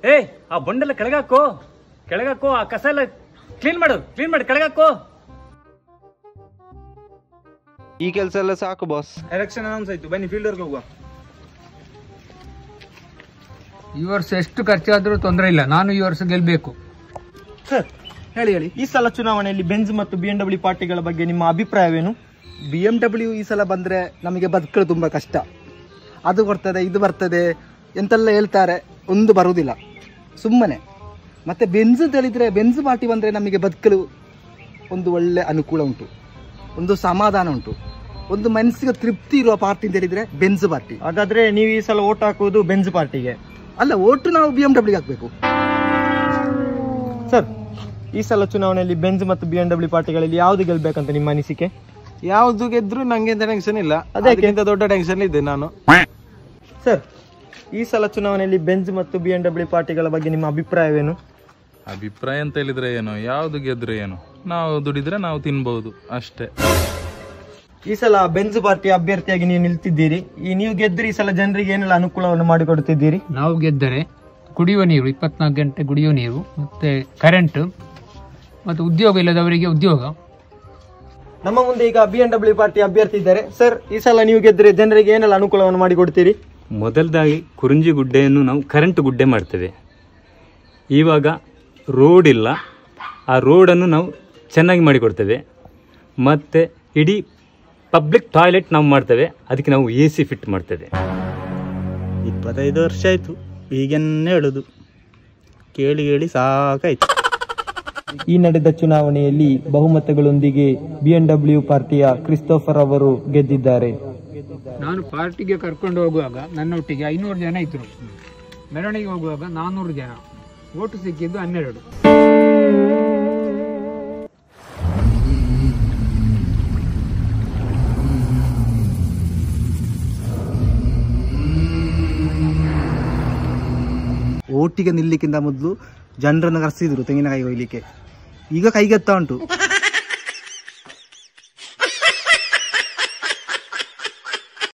ಏ ಆ ಬಂಡೆಲ್ಲ ಕೆಳಗಾಕೋ ಕೆಳಗಾಕೋ ಆ ಕಸ ಎಲ್ಲ ಕ್ಲೀನ್ ಮಾಡು ಕ್ಲೀನ್ ಮಾಡಿ ಕೆಳಗಾಕೋ ಈ ಕೆಲಸ ಎಲ್ಲ ಸಾಕು ಬಾಸ್ ಎಲೆಕ್ಷನ್ ಅನೌನ್ಸ್ ಆಯ್ತು ಬನ್ನಿ ಫೀಲ್ಡರ್ಗೆ ಹೋಗುವ ಈ ವರ್ಷ ಎಷ್ಟು ಖರ್ಚಾದ್ರೂ ತೊಂದರೆ ಇಲ್ಲ ನಾನು ಈ ವರ್ಷ ಗೆಲ್ಬೇಕು ಸರ್ ಹೇಳಿ ಹೇಳಿ ಈ ಸಲ ಚುನಾವಣೆಯಲ್ಲಿ ಬೆಂಜ್ ಮತ್ತು ಬಿ ಎಂ ಡಬ್ಲ್ಯೂ ಪಾರ್ಟಿಗಳ ಬಗ್ಗೆ ನಿಮ್ಮ ಅಭಿಪ್ರಾಯವೇನು ಬಿ ಎಮ್ ಡಬ್ಲ್ಯೂ ಈ ಸಲ ಬಂದರೆ ನಮಗೆ ಬದುಕಲು ತುಂಬ ಕಷ್ಟ ಅದು ಬರ್ತದೆ ಇದು ಬರ್ತದೆ ಎಂತೆಲ್ಲ ಹೇಳ್ತಾರೆ ಒಂದು ಬರುವುದಿಲ್ಲ ಸುಮ್ಮನೆ ಮತ್ತು ಬೆನ್ಸ್ ಅಂತ ಹೇಳಿದರೆ ಬೆನ್ಸ್ ಪಾರ್ಟಿ ಬಂದರೆ ನಮಗೆ ಬದುಕಲು ಒಂದು ಒಳ್ಳೆ ಅನುಕೂಲ ಉಂಟು ಒಂದು ಸಮಾಧಾನ ಉಂಟು ಒಂದು ಮನಸ್ಸಿಗೆ ತೃಪ್ತಿ ಇರುವ ಪಾರ್ಟಿ ಅಂತ ಹೇಳಿದರೆ ಬೆನ್ಸ್ ಪಾರ್ಟಿ ಹಾಗಾದ್ರೆ ನೀವು ಈ ಸಲ ಓಟ್ ಹಾಕುವುದು ಬೆಂಜ್ ಪಾರ್ಟಿಗೆ ಅಲ್ಲ ಓಟು ನಾವು ಬಿ ಎಮ್ ಡಬ್ಲ್ಯೂಗೆ ಹಾಕಬೇಕು ಸರ್ ಈ ಸಲ ಚುನಾವಣೆಯಲ್ಲಿ ಬೆಂಜ್ ಮತ್ತು ಬಿ ಎಂ ಡಬ್ಲ್ಯೂ ಪಾರ್ಟಿಗಳಲ್ಲಿ ಯಾವುದು ಗೆಲ್ಬೇಕಂತ ನಿಮ್ಮ ಅನಿಸಿಕೆ ಯಾವ್ದು ಗೆದ್ರು ನಂಗೆ ಟೆನ್ಷನ್ ಇಲ್ಲ ಅದಕ್ಕೆ? ಅದಕ್ಕಿಂತ ದೊಡ್ಡ ಟೆನ್ಷನ್ ಇದೆ ನಾನು ಸರ್ ಈ ಸಲ ಚುನಾವಣೆಯಲ್ಲಿ ಬೆಂಜ್ ಮತ್ತು ಬಿ ಎಂ ಡಬ್ಲ್ಯೂ ಪಾರ್ಟಿಗಳ ಬಗ್ಗೆ ನಿಮ್ಮ ಅಭಿಪ್ರಾಯವೇನು ಅಭಿಪ್ರಾಯ ಅಂತ ಹೇಳಿದ್ರೆ ಏನು ಯಾವುದು ಗೆದ್ರೆ ಏನು ನಾವು ದುಡಿದ್ರೆ ನಾವು ತಿನ್ಬಹುದು ಅಷ್ಟೇ ಈ ಸಲ ಬೆಂಜ್ ಪಾರ್ಟಿ ಅಭ್ಯರ್ಥಿಯಾಗಿ ನೀವು ನಿಲ್ತಿದ್ದೀರಿ ಈ ನೀವು ಗೆದ್ದರೆ ಈ ಸಲ ಜನರಿಗೆ ಏನೆಲ್ಲ ಅನುಕೂಲವನ್ನು ಮಾಡಿಕೊಡುತ್ತಿದ್ದೀರಿ ನಾವು ಗೆದ್ದರೆ ಕುಡಿಯುವ ನೀರು ಇಪ್ಪತ್ನಾಲ್ಕು ಗಂಟೆ ಕುಡಿಯುವ ನೀರು ಮತ್ತೆ ಕರೆಂಟ್ ಮತ್ತು ಉದ್ಯೋಗ ಇಲ್ಲದವರಿಗೆ ಉದ್ಯೋಗ ನಮ್ಮ ಮುಂದೆ ಈಗ ಬಿ ಎಂ ಡಬ್ಲ್ಯೂ ಪಾರ್ಟಿ ಅಭ್ಯರ್ಥಿ ಇದ್ದಾರೆ ಸರ್ ಈ ಸಲ ನೀವು ಗೆದ್ದರೆ ಜನರಿಗೆ ಏನೆಲ್ಲ ಅನುಕೂಲವನ್ನು ಮಾಡಿಕೊಡ್ತೀರಿ ಮೊದಲದಾಗಿ ಕುರುಂಜಿ ಗುಡ್ಡೆಯನ್ನು ನಾವು ಕರೆಂಟ್ ಗುಡ್ಡೆ ಮಾಡ್ತೇವೆ ಇವಾಗ ರೋಡ್ ಇಲ್ಲ ಆ ರೋಡನ್ನು ನಾವು ಚೆನ್ನಾಗಿ ಮಾಡಿಕೊಡ್ತೇವೆ ಮತ್ತು ಇಡೀ ಪಬ್ಲಿಕ್ ಟಾಯ್ಲೆಟ್ ನಾವು ಮಾಡ್ತೇವೆ ಅದಕ್ಕೆ ನಾವು ಎ ಸಿ ಫಿಟ್ ಮಾಡ್ತೇವೆ ಇಪ್ಪತ್ತೈದು ವರ್ಷ ಆಯ್ತು ಈಗೇನು ಹೇಳುದು ಕೇಳಿ ಕೇಳಿ ಸಾಕಾಯ್ತು ಈ ನಡೆದ ಚುನಾವಣೆಯಲ್ಲಿ ಬಹುಮತಗಳೊಂದಿಗೆ ಬಿ ಎಂ ಡಬ್ಲ್ಯೂ ಪಾರ್ಟಿಯ ಕ್ರಿಸ್ತೋಫರ್ ಅವರು ಗೆದ್ದಿದ್ದಾರೆ ನಾನು ಪಾರ್ಟಿಗೆ ಕರ್ಕೊಂಡು ಹೋಗುವಾಗ ನನ್ನೊಟ್ಟಿಗೆ ಐನೂರು ಜನ ಇದ್ರು ಮೆರವಣಿಗೆ ಹೋಗುವಾಗ ನಾನ್ನೂರು ಜನ ಓಟು ಸಿಕ್ಕಿದ್ದು ಹನ್ನೆರಡು ಓಟಿಗೆ ನಿಲ್ಲಿಕ್ಕಿಂತ ಮೊದಲು ಜನರನ್ನು ಕರೆಸಿದ್ರು ತೆಂಗಿನಕಾಯಿ ಒಯ್ಲಿಕ್ಕೆ ಈಗ ಕೈಗೆತ್ತಾ ಉಂಟು